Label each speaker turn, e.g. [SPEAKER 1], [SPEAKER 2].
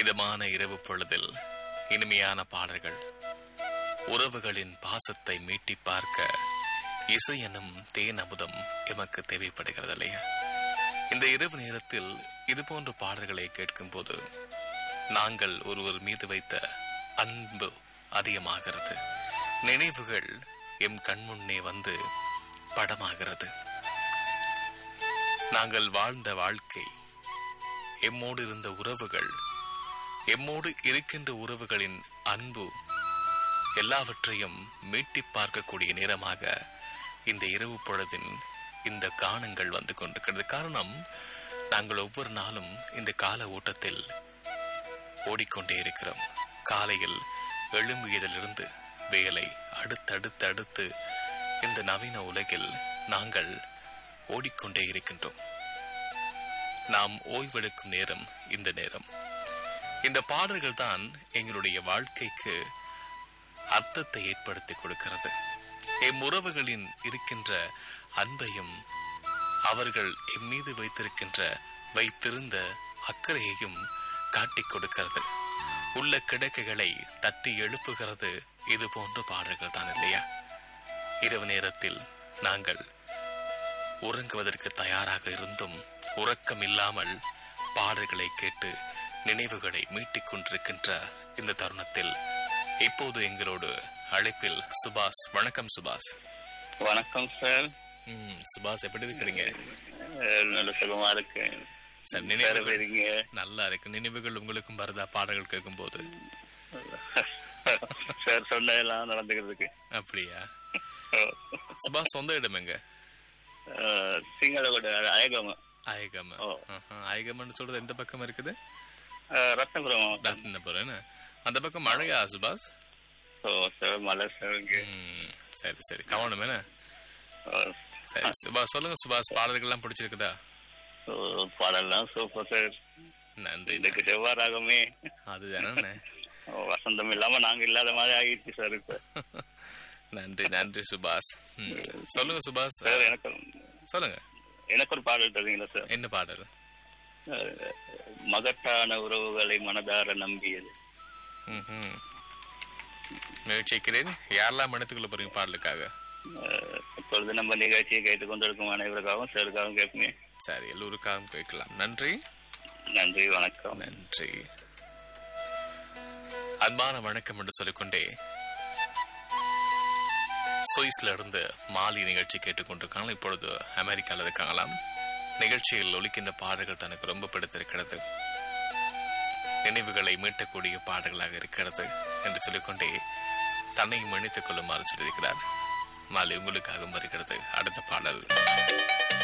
[SPEAKER 1] இதமான இரவு பொழுதில் இனிமையான பாடல்கள் உறவுகளின் பாசத்தை மீட்டி பார்க்க இசை எனும் தேன் அமுதம் எமக்கு தேவைப்படுகிறது இல்லையா இந்த இரவு நேரத்தில் இது போன்ற பாடல்களை கேட்கும்போது நாங்கள் ஒருவர் மீது வைத்த அன்பு அதிகமாகிறது நினைவுகள் எம் கண்முன்னே வந்து படமாகிறது நாங்கள் வாழ்ந்த வாழ்க்கை எம்மோடு இருந்த உறவுகள் எம்மோடு இருக்கின்ற உறவுகளின் அன்பு எல்லாவற்றையும் மீட்டி பார்க்கக்கூடிய நேரமாக இந்த இரவு பொழுதின் இந்த காணங்கள் வந்து கொண்டிருக்கிறது காரணம் நாங்கள் ஒவ்வொரு நாளும் இந்த கால ஓட்டத்தில் ஓடிக்கொண்டே இருக்கிறோம் காலையில் எழும்பியதிலிருந்து வேலை அடுத்தடுத்து அடுத்து இந்த நவீன உலகில் நாங்கள் ஓடிக்கொண்டே இருக்கின்றோம் நாம் ஓய்வெடுக்கும் நேரம் இந்த நேரம் இந்த பாடல்கள் தான் எங்களுடைய வாழ்க்கைக்கு அர்த்தத்தை ஏற்படுத்தி கொடுக்கிறது எம் உறவுகளின் இருக்கின்ற அன்பையும் அவர்கள் எம் மீது வைத்திருக்கின்ற வைத்திருந்த அக்கறையையும் காட்டிக் கொடுக்கிறது உள்ள கிடக்கைகளை தட்டி எழுப்புகிறது இது போன்ற பாடல்கள் தான் இல்லையா இரவு நேரத்தில் நாங்கள் உறங்குவதற்கு தயாராக இருந்தும் உறக்கம் இல்லாமல் பாடல்களை கேட்டு நினைவுகளை மீட்டிக் கொண்டிருக்கின்ற இந்த தருணத்தில் இப்போது எங்களோடு அழைப்பில் சுபாஷ் வணக்கம் சுபாஷ்
[SPEAKER 2] வணக்கம் சார்
[SPEAKER 1] ம், சுபாஷ் எப்படி இருக்கிறீங்க
[SPEAKER 2] அஹ் நல்ல சுகமா இருக்கு
[SPEAKER 1] சார்
[SPEAKER 2] சார்
[SPEAKER 1] நினைவுகள்
[SPEAKER 2] போயிருங்க
[SPEAKER 1] நல்லா இருக்கு நினைவுகள் உங்களுக்கும் வருதா பாடல்கள் கேட்கும்போது
[SPEAKER 2] சார் சொன்னதெல்லாம் நடந்துக்கிறதுக்கு
[SPEAKER 1] அப்படியா சுபாஷ் சொந்த இடம் எங்க
[SPEAKER 2] சிங்களோட அழகமா
[SPEAKER 1] ஆயகம
[SPEAKER 2] ஓ.
[SPEAKER 1] ஆயகமன்னு சொல்றது எந்த பக்கம் இருக்குது
[SPEAKER 2] ரத்னபுரம் மாவட்டம்.
[SPEAKER 1] ரத்னபுரம் என்ன? அந்த பக்கம் மழையா சுபாஷ்
[SPEAKER 2] ஓ சார் மலை சார் இங்க
[SPEAKER 1] ம், சரி சரி கவனம் என்ன
[SPEAKER 2] ஓ,
[SPEAKER 1] சரி சுபாஷ் சொல்லுங்க சுபாஷ் பாடல்கள்லாம் பிடிச்சிருக்குதா
[SPEAKER 2] ஓ, பாடல்லாம் சூப்பர் சார்
[SPEAKER 1] நன்றி
[SPEAKER 2] இதுக்கு செவ்வாறாகமே
[SPEAKER 1] அதுதானே
[SPEAKER 2] ஓ, வசந்தம் இல்லாம நாங்க இல்லாத மாதிரி ஆகிடுச்சு சார் இப்ப
[SPEAKER 1] நன்றி நன்றி சுபாஷ் ம், சொல்லுங்க சுபாஷ்
[SPEAKER 2] சார் எனக்கு
[SPEAKER 1] சொல்லுங்க
[SPEAKER 2] எனக்கு ஒரு பாடல் தருவீங்களா சார்
[SPEAKER 1] என்ன பாடல்
[SPEAKER 2] அஹ், மகத்தான உறவுகளை மனதார நம்பியது
[SPEAKER 1] ம்ஹும். முயற்சிக்கிறேன் யாரெல்லாம் மனத்துக்குள்ள போறீங்க பாடலுக்காக
[SPEAKER 2] அஹ், இப்பொழுது நம்ம நிகழ்ச்சியை கேட்டுக்கொண்டிருக்கும் அனைவருக்காகவும் சாருக்காகவும் கேட்போமே
[SPEAKER 1] சரி எல்லோருக்காகவும் கேட்கலாம் நன்றி
[SPEAKER 2] நன்றி வணக்கம்
[SPEAKER 1] நன்றி அன்பான வணக்கம் என்று சொல்லிக்கொண்டே சுவிஸ்ல இருந்து மாலி நிகழ்ச்சி கேட்டுக்கொண்டிருக்காங்க இப்பொழுது அமெரிக்காவில் இருக்காங்களாம் நிகழ்ச்சியில் ஒலிக்கின்ற பாடல்கள் தனக்கு ரொம்ப பிடித்திருக்கிறது நினைவுகளை மீட்டக்கூடிய பாடல்களாக இருக்கிறது என்று சொல்லிக்கொண்டே தன்னை மன்னித்துக் கொள்ளுமாறு சொல்லியிருக்கிறார் மாலி உங்களுக்காகவும் வருகிறது அடுத்த பாடல்